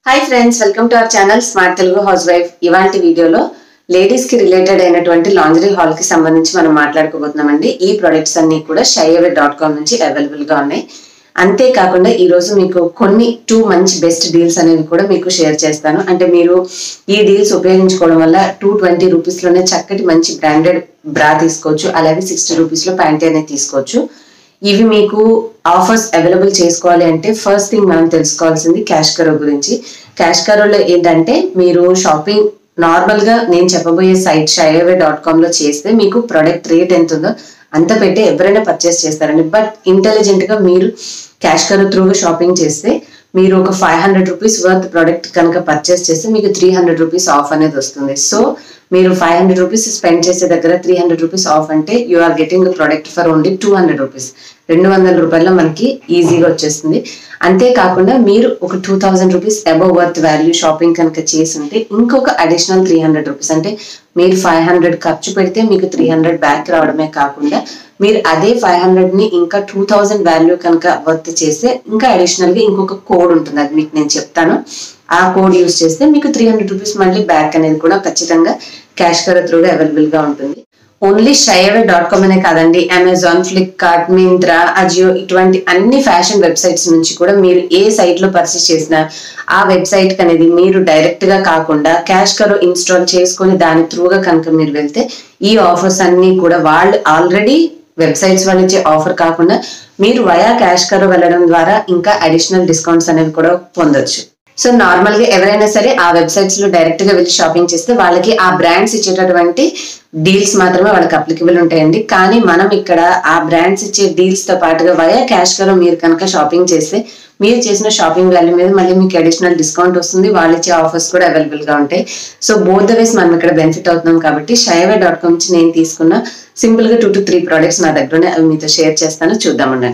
hi friends welcome to our channel smart Telugu housewife ఇవాంటి వీడియోలో ladies కి related అయినటువంటి లాంజరీ హాల్ కి సంబంధించి మనం మాట్లాడుకోబోతున్నామండి ఈ ప్రొడక్ట్స్ అన్ని కూడా షైవే డాట్ కామ్ నుంచి అవైలబుల్ గా ఉన్నాయి అంతేకాకుండా ఈ రోజు మీకు కొన్ని టూ మంచి బెస్ట్ డీల్స్ అనేవి కూడా మీకు షేర్ చేస్తాను అంటే మీరు ఈ డీల్స్ ఉపయోగించుకోవడం వల్ల టూ ట్వంటీ రూపీస్ లోనే చక్కటి మంచి బ్రాండెడ్ బ్రా తీసుకోవచ్చు అలాగే సిక్స్టీ రూపీస్ లో ప్యాంటీ అనేది తీసుకోవచ్చు ఇవి మీకు ఆఫర్స్ అవైలబుల్ చేసుకోవాలి అంటే ఫస్ట్ థింగ్ మనం తెలుసుకోవాల్సింది క్యాష్ కరో గురించి క్యాష్ కరోలో ఏంటంటే మీరు షాపింగ్ నార్మల్ గా నేను చెప్పబోయే సైట్ షైవే డాట్ కామ్ లో చేస్తే మీకు ప్రొడక్ట్ రేట్ ఎంత ఉందో అంత పెట్టి ఎవరైనా పర్చేస్ చేస్తారండి బట్ ఇంటెలిజెంట్ గా మీరు క్యాష్ కరో త్రూగా షాపింగ్ చేస్తే మీరు ఒక five hundred rupees worth product కనుక పర్చేస్ చేస్తే మీకు త్రీ హండ్రెడ్ రూపీస్ ఆఫ్ అనేది వస్తుంది సో మీరు ఫైవ్ హండ్రెడ్ రూపీస్ స్పెండ్ చేసే దగ్గర త్రీ హండ్రెడ్ రూపీస్ ఆఫ్ అంటే you are getting product for only two hundred rupees రెండు వందల రూపాయల్లో మనకి ఈజీగా వచ్చేస్తుంది అంతేకాకుండా మీరు ఒక two thousand rupees above worth value shopping కనుక చేసి ఉంటే ఇంకొక అడిషనల్ త్రీ హండ్రెడ్ రూపీస్ అంటే మీరు ఫైవ్ హండ్రెడ్ ఖర్చు పెడితే మీకు త్రీ హండ్రెడ్ బ్యాక్ రావడమే కాకుండా మీరు అదే ఫైవ్ హండ్రెడ్ ని ఇంకా టూ థౌజండ్ వాల్యూ కనుక వర్త్ చేస్తే ఇంకా అడిషనల్ గా ఇంకొక కోడ్ ఉంటుంది అది మీకు నేను చెప్తాను ఆ కోడ్ యూస్ చేస్తే మీకు త్రీ హండ్రెడ్ రూపీస్ మళ్ళీ బ్యాక్ అనేది కూడా ఖచ్చితంగా క్యాష్ కర త్రూగా అవైలబుల్ గా ఉంటుంది ఓన్లీ షైవే డాట్ కామ్ అనే కాదండి అమెజాన్ ఫ్లిప్కార్ట్ మింత్రా అజియో ఇటువంటి అన్ని ఫ్యాషన్ వెబ్సైట్స్ నుంచి కూడా మీరు ఏ సైట్ లో పర్చేస్ చేసినా ఆ వెబ్సైట్ కి అనేది మీరు డైరెక్ట్ గా కాకుండా క్యాష్ కరో ఇన్స్టాల్ చేసుకొని దాని త్రూగా కనుక మీరు వెళ్తే ఈ ఆఫర్స్ అన్ని కూడా వాళ్ళు ఆల్రెడీ వెబ్సైట్స్ వాళ్ళు ఇచ్చే ఆఫర్ కాకుండా మీరు వయా క్యాష్ కరో వెళ్ళడం ద్వారా ఇంకా అడిషనల్ డిస్కౌంట్స్ అనేవి కూడా పొందొచ్చు సో నార్మల్ గా ఎవరైనా సరే ఆ వెబ్సైట్స్ లో డైరెక్ట్ గా వెళ్ళి షాపింగ్ చేస్తే వాళ్ళకి ఆ బ్రాండ్స్ ఇచ్చేటటువంటి డీల్స్ మాత్రమే వాళ్ళకి అప్లికబుల్ ఉంటాయండి కానీ మనం ఇక్కడ ఆ బ్రాండ్స్ ఇచ్చే డీల్స్ తో పాటుగా వయా క్యాష్ కరో మీరు కనుక షాపింగ్ చేస్తే మీరు చేసిన షాపింగ్ వాల్యూ మీద మళ్ళీ మీకు అడిషనల్ డిస్కౌంట్ వస్తుంది వాళ్ళు ఇచ్చే ఆఫర్స్ కూడా అవైలబుల్ గా ఉంటాయి సో బోత్ ద వేస్ మనం ఇక్కడ బెనిఫిట్ అవుతున్నాం కాబట్టి షైవే డాట్ కామ్ నుంచి నేను తీసుకున్న సింపుల్ గా టూ టు త్రీ ప్రోడక్ట్స్ నా దగ్గరనే అవి మీతో షేర్ చేస్తాను చూద్దామండి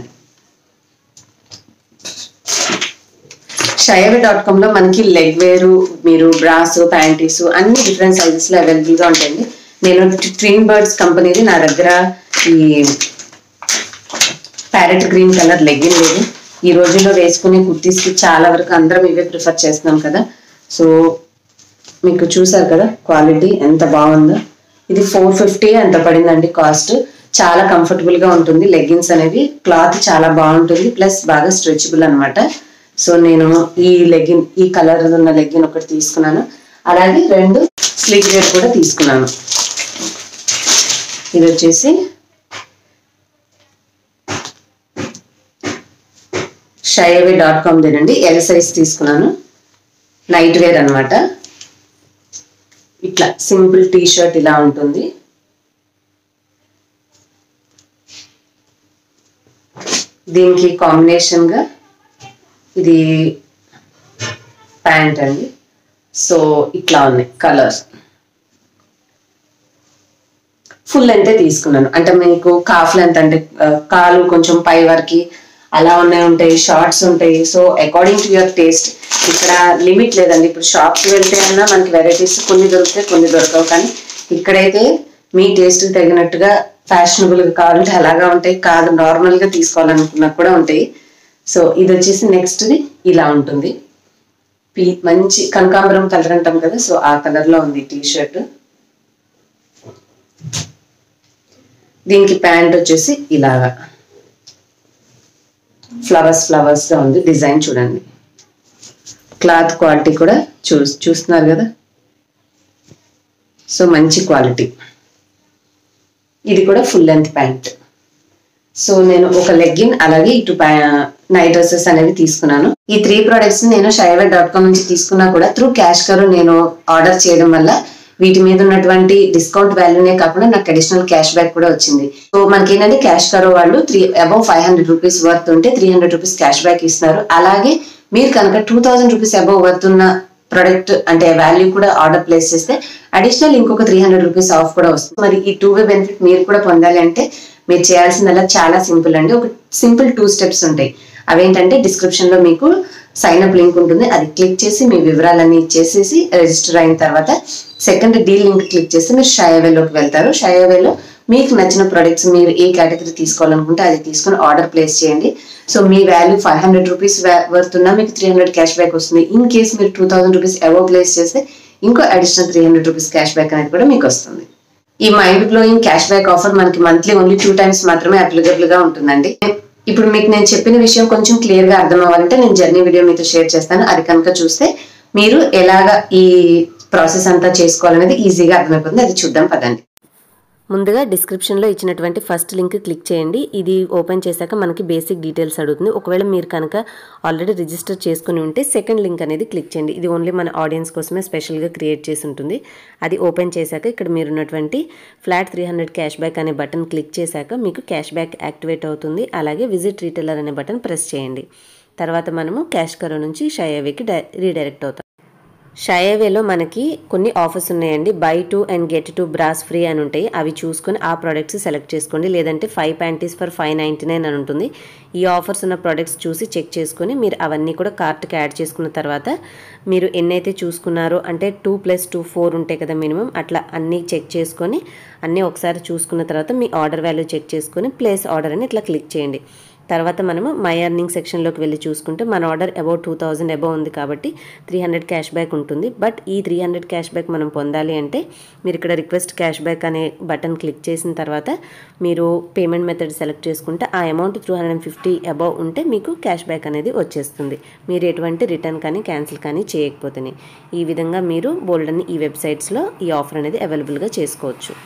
షైవే డాట్ కామ్ లో మనకి లెగ్ వేరు మీరు బ్రాస్ ప్యాంటీస్ అన్ని డిఫరెంట్ సైజెస్ లో అవైలబుల్ గా ఉంటాయండి నేను ట్విన్ బర్డ్స్ కంపెనీది నా దగ్గర ఈ ప్యారెట్ గ్రీన్ కలర్ లెగ్గిన్ లేదు ఈ రోజుల్లో వేసుకునే కుర్తీస్ కి చాలా వరకు అందరం ఇవే ప్రిఫర్ చేస్తున్నాం కదా సో మీకు చూసారు కదా క్వాలిటీ ఎంత బాగుందో ఇది ఫోర్ ఫిఫ్టీ ఎంత పడిందండి కాస్ట్ చాలా కంఫర్టబుల్ గా ఉంటుంది లెగ్గిన్స్ అనేవి క్లాత్ చాలా బాగుంటుంది ప్లస్ బాగా స్ట్రెచబుల్ అన్నమాట సో నేను ఈ లెగ్గిన్ ఈ కలర్ ఉన్న లెగ్గిన్ ఒకటి తీసుకున్నాను అలాగే రెండు స్లీవ్ వేర్ కూడా తీసుకున్నాను ఇది వచ్చేసి షైవే డాట్ కామ్ దేనండి ఎల్ సైజ్ తీసుకున్నాను నైట్ వేర్ అనమాట ఇట్లా సింపుల్ టీ షర్ట్ ఇలా ఉంటుంది దీనికి కాంబినేషన్ గా ఇది ప్యాంట్ అండి సో ఇట్లా ఉన్నాయి కలర్స్ ఫుల్ లెంత్ తీసుకున్నాను అంటే మీకు కాఫ్ లెంత్ అంటే ఆ, కాలు కొంచెం పై వరకు అలా ఉన్నాయి ఉంటాయి షార్ట్స్ ఉంటాయి so according to your taste ఇక్కడ లిమిట్ లేదండి ఇప్పుడు షాప్కి వెళ్తే అన్నా మనకి వెరైటీస్ కొన్ని దొరుకుతాయి కొన్ని దొరకవు కానీ ఇక్కడైతే మీ టేస్ట్కి తగినట్టుగా ఫ్యాషనబుల్గా కావాలంటే అలాగా ఉంటాయి కాదు నార్మల్గా తీసుకోవాలనుకున్నా కూడా ఉంటాయి సో ఇది వచ్చేసి నెక్స్ట్ది ఇలా ఉంటుంది పీ మంచి కనకాంబరం కలర్ అంటాం కదా సో ఆ కలర్ లో ఉంది టీ షర్ట్ దీనికి ప్యాంట్ వచ్చేసి ఇలాగా ఫ్లవర్స్ ఫ్లవర్స్ గా ఉంది డిజైన్ చూడండి క్లాత్ క్వాలిటీ కూడా చూ చూస్తున్నారు కదా సో మంచి క్వాలిటీ ఇది కూడా ఫుల్ లెంత్ ప్యాంట్ సో నేను ఒక లెగ్గిన్ అలాగే ఇటు నైట్ డ్రెస్సెస్ అనేవి తీసుకున్నాను ఈ త్రీ ప్రొడక్ట్స్ నేను షైవే డాట్ కామ్ నుంచి తీసుకున్నా కూడా త్రూ క్యాష్ కరు నేను ఆర్డర్ చేయడం వల్ల వీటి మీద ఉన్నటువంటి డిస్కౌంట్ వాల్యూనే కాకుండా నాకు అడిషనల్ క్యాష్ బ్యాక్ కూడా వచ్చింది సో మనకి ఏంటంటే క్యాష్ కరో వాళ్ళు three above five hundred rupees worth ఉంటే three hundred rupees cash back ఇస్తున్నారు అలాగే మీరు కనుక two thousand rupees above worth ఉన్న ప్రొడక్ట్ అంటే వాల్యూ కూడా ఆర్డర్ ప్లేస్ చేస్తే అడిషనల్ ఇంకొక త్రీ హండ్రెడ్ రూపీస్ ఆఫ్ కూడా వస్తుంది మరి ఈ టూ వే బెనిఫిట్ మీరు కూడా పొందాలి అంటే మీరు చేయాల్సిందల్లా చాలా సింపుల్ అండి ఒక సింపుల్ టూ స్టెప్స్ ఉంటాయి అవేంటంటే డిస్క్రిప్షన్ లో మీకు సైన్ అప్ లింక్ ఉంటుంది అది క్లిక్ చేసి మీ వివరాలన్నీ ఇచ్చేసేసి రిజిస్టర్ అయిన తర్వాత సెకండ్ డీల్ లింక్ క్లిక్ చేస్తే మీరు షాయవేలోకి వెళ్తారు షాయవేలో మీకు నచ్చిన ప్రొడక్ట్స్ మీరు ఏ కేటగిరీ తీసుకోవాలనుకుంటే అది తీసుకొని ఆర్డర్ ప్లేస్ చేయండి సో మీ value five hundred rupees worth ఉన్నా మీకు త్రీ హండ్రెడ్ క్యాష్ బ్యాక్ వస్తుంది ఇన్ కేస్ మీరు టూ థౌసండ్ రూపీస్ ఎవో ప్లేస్ చేస్తే ఇంకో additional three hundred rupees cash back అనేది కూడా మీకు వస్తుంది ఈ mind blowing cash back offer మనకి మంత్లీ ఓన్లీ టూ టైమ్స్ మాత్రమే అప్లికబుల్ గా ఉంటుందండి ఇప్పుడు మీకు నేను చెప్పిన విషయం కొంచెం క్లియర్ గా అర్థం అవ్వాలంటే నేను జర్నీ వీడియో మీతో షేర్ చేస్తాను అది కనుక చూస్తే మీరు ఎలాగ ఈ ప్రాసెస్ అంతా చేసుకోవాలనేది ఈజీగా అర్థమైపోతుంది అది చూద్దాం పదండి ముందుగా డిస్క్రిప్షన్లో ఇచ్చినటువంటి ఫస్ట్ లింక్ క్లిక్ చేయండి ఇది ఓపెన్ చేశాక మనకి బేసిక్ డీటెయిల్స్ అడుగుతుంది ఒకవేళ మీరు కనుక ఆల్రెడీ రిజిస్టర్ చేసుకుని ఉంటే సెకండ్ లింక్ అనేది క్లిక్ చేయండి ఇది ఓన్లీ మన ఆడియన్స్ కోసమే స్పెషల్గా క్రియేట్ చేసి ఉంటుంది అది ఓపెన్ చేశాక ఇక్కడ మీరు ఉన్నటువంటి flat three hundred cash back అనే బటన్ క్లిక్ చేశాక మీకు క్యాష్ బ్యాక్ యాక్టివేట్ అవుతుంది అలాగే విజిట్ రీటైలర్ అనే బటన్ ప్రెస్ చేయండి తర్వాత మనము క్యాష్ కరో నుంచి షయావేకి డై రీడైరెక్ట్ అవుతాం షయావేలో మనకి కొన్ని ఆఫర్స్ ఉన్నాయండి buy two and get two bras free అని ఉంటాయి అవి చూసుకొని ఆ ప్రోడక్ట్స్ సెలెక్ట్ చేసుకోండి లేదంటే five panties for five ninety nine అని ఉంటుంది ఈ ఆఫర్స్ ఉన్న ప్రోడక్ట్స్ చూసి చెక్ చేసుకొని మీరు అవన్నీ కూడా కార్ట్కి యాడ్ చేసుకున్న తర్వాత మీరు ఎన్నైతే చూసుకున్నారో అంటే టూ ప్లస్ టూ ఫోర్ ఉంటాయి కదా మినిమం అట్లా అన్నీ చెక్ చేసుకొని అన్నీ ఒకసారి చూసుకున్న తర్వాత మీ ఆర్డర్ వాల్యూ చెక్ చేసుకొని ప్లేస్ ఆర్డర్ అని ఇట్లా క్లిక్ చేయండి తర్వాత మనము మై ఎర్నింగ్ సెక్షన్లోకి వెళ్ళి చూసుకుంటే మన order about two thousand above ఉంది కాబట్టి త్రీ హండ్రెడ్ క్యాష్ బ్యాక్ ఉంటుంది బట్ ఈ త్రీ హండ్రెడ్ క్యాష్ బ్యాక్ మనం పొందాలి అంటే మీరు ఇక్కడ రిక్వెస్ట్ క్యాష్ బ్యాక్ అనే బటన్ క్లిక్ చేసిన తర్వాత మీరు పేమెంట్ మెథడ్ సెలెక్ట్ చేసుకుంటే ఆ amount three hundred fifty above ఉంటే మీకు క్యాష్ బ్యాక్ అనేది వచ్చేస్తుంది మీరు ఎటువంటి రిటర్న్ కానీ క్యాన్సిల్ కానీ చేయకపోతేనే ఈ విధంగా మీరు బోల్డ్ అని ఈ వెబ్సైట్స్లో ఈ ఆఫర్ అనేది అవైలబుల్గా చేసుకోవచ్చు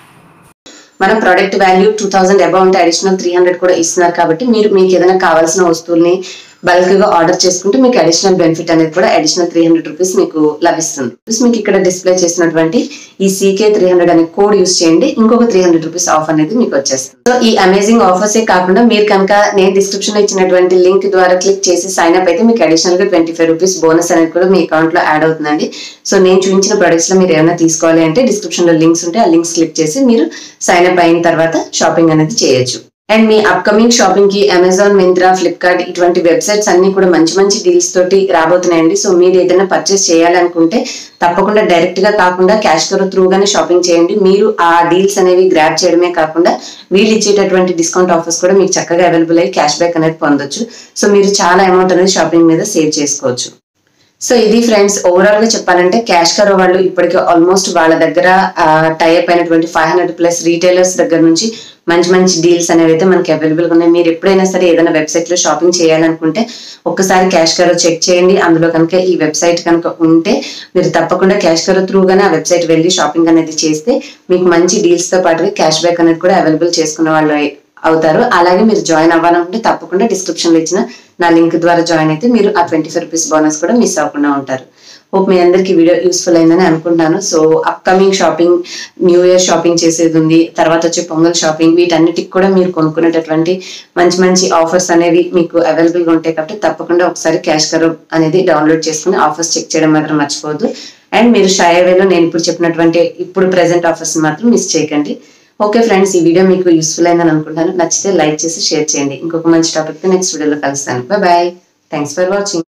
మన product value two thousand above ఉంటే అడిషనల్ త్రీ హండ్రెడ్ కూడా ఇస్తున్నారు కాబట్టి మీరు మీకు ఏదైనా కావాల్సిన వస్తువుల్ని బల్క్ గా ఆర్డర్ చేసుకుంటే మీకు అడిషనల్ బెనిఫిట్ అనేది కూడా అడిషనల్ త్రీ హండ్రెడ్ రూపీస్ మీకు లభిస్తుంది రూపీస్ మీకు ఇక్కడ డిస్ప్లే చేసినటువంటి ఈ సీకే త్రీ హండ్రెడ్ అనే కోడ్ యూస్ చేయండి ఇంకొక త్రీ హండ్రెడ్ రూపీస్ ఆఫ్ అనేది మీకు వచ్చేస్తుంది సో ఈ అమేజింగ్ ఆఫర్స్ ఏ కాకుండా మీరు కనుక నేను డిస్క్రిప్షన్ లో ఇచ్చినటువంటి లింక్ ద్వారా క్లిక్ చేసి సైన్ అప్ అయితే మీకు అడిషనల్ గా ట్వంటీ ఫైవ్ రూపీస్ బోనస్ అనేది కూడా మీ అకౌంట్ లో యాడ్ అవుతుందండి సో నేను చూపించిన ప్రొడక్ట్స్ లో మీరు ఏమైనా తీసుకోవాలి అంటే డిస్క్రిప్షన్ లో లింక్స్ ఉంటే ఆ లింక్స్ క్లిక్ చేసి మీరు సైన్ అప్ అయిన తర్వాత షాపింగ్ అనేది చేయొచ్చు అండ్ మీ అప్కమింగ్ షాపింగ్ కి అమెజాన్ మింత్రా ఫ్లిప్కార్ట్ ఇటువంటి వెబ్సైట్స్ అన్ని కూడా మంచి మంచి డీల్స్ తోటి రాబోతున్నాయండి సో మీరు ఏదైనా పర్చేస్ చేయాలనుకుంటే తప్పకుండా డైరెక్ట్ గా కాకుండా క్యాష్ కరో త్రూ గానే షాపింగ్ చేయండి మీరు ఆ డీల్స్ అనేవి గ్రాప్ చేయడమే కాకుండా వీళ్ళు ఇచ్చేటటువంటి డిస్కౌంట్ ఆఫర్స్ కూడా మీకు చక్కగా అవైలబుల్ అయ్యి క్యాష్ బ్యాక్ అనేది పొందొచ్చు సో మీరు చాలా అమౌంట్ అనేది షాపింగ్ మీద సేవ్ చేసుకోవచ్చు సో ఇది ఫ్రెండ్స్ ఓవరాల్ గా చెప్పాలంటే క్యాష్ కరో వాళ్ళు ఇప్పటికి ఆల్మోస్ట్ వాళ్ళ దగ్గర టైప్ అయినటువంటి ఫైవ్ హండ్రెడ్ ప్లస్ రీటైలర్స్ దగ్గర నుంచి మంచి మంచి డీల్స్ అనేవి అయితే మనకి అవైలబుల్ గా ఉన్నాయి మీరు ఎప్పుడైనా సరే ఏదైనా వెబ్సైట్ లో షాపింగ్ చేయాలనుకుంటే ఒక్కసారి క్యాష్ కరో చెక్ చేయండి అందులో కనుక ఈ వెబ్సైట్ కనుక ఉంటే మీరు తప్పకుండా క్యాష్ కరో త్రూగానే ఆ వెబ్సైట్ వెళ్ళి షాపింగ్ అనేది చేస్తే మీకు మంచి డీల్స్ తో పాటుగా క్యాష్ బ్యాక్ అనేది కూడా అవైలబుల్ చేసుకున్న వాళ్ళు అయి- అవుతారు అలాగే మీరు జాయిన్ అవ్వాలనుకుంటే తప్పకుండా డిస్క్రిప్షన్ లో ఇచ్చిన నా లింక్ ద్వారా జాయిన్ అయితే మీరు ఆ ట్వంటీ ఫైవ్ రూపీస్ బోనస్ కూడా మిస్ అవ్వకుండా ఉంటారు హోప్ మీ అందరికి వీడియో యూస్ఫుల్ అయిందని అనుకుంటున్నాను so upcoming shopping new year shopping చేసేది ఉంది తర్వాత వచ్చే పొంగల్ షాపింగ్ వీటన్నిటికి కూడా మీరు కొనుక్కునేటటువంటి మంచి మంచి ఆఫర్స్ అనేవి మీకు అవైలబుల్ గా ఉంటాయి కాబట్టి తప్పకుండా ఒకసారి క్యాష్ కరో అనేది డౌన్లోడ్ చేసుకుని ఆఫర్స్ చెక్ చేయడం మాత్రం మర్చిపోవద్దు అండ్ మీరు షాయవేలో నేను ఇప్పుడు చెప్పినటువంటి ఇప్పుడు ప్రెసెంట్ ఆఫర్స్ మాత్రం మిస్ చేయకండి ఓకే ఫ్రెండ్స్ ఈ వీడియో మీకు యూస్ఫుల్ అయిందని అనుకుంటాను నచ్చితే లైక్ చేసి షేర్ చేయండి ఇంకొక మంచి టాపిక్ తో నెక్స్ట్ వీడియోలో కలుస్తాను బాయ్ థ్యాంక్స్ ఫర్ వాచింగ్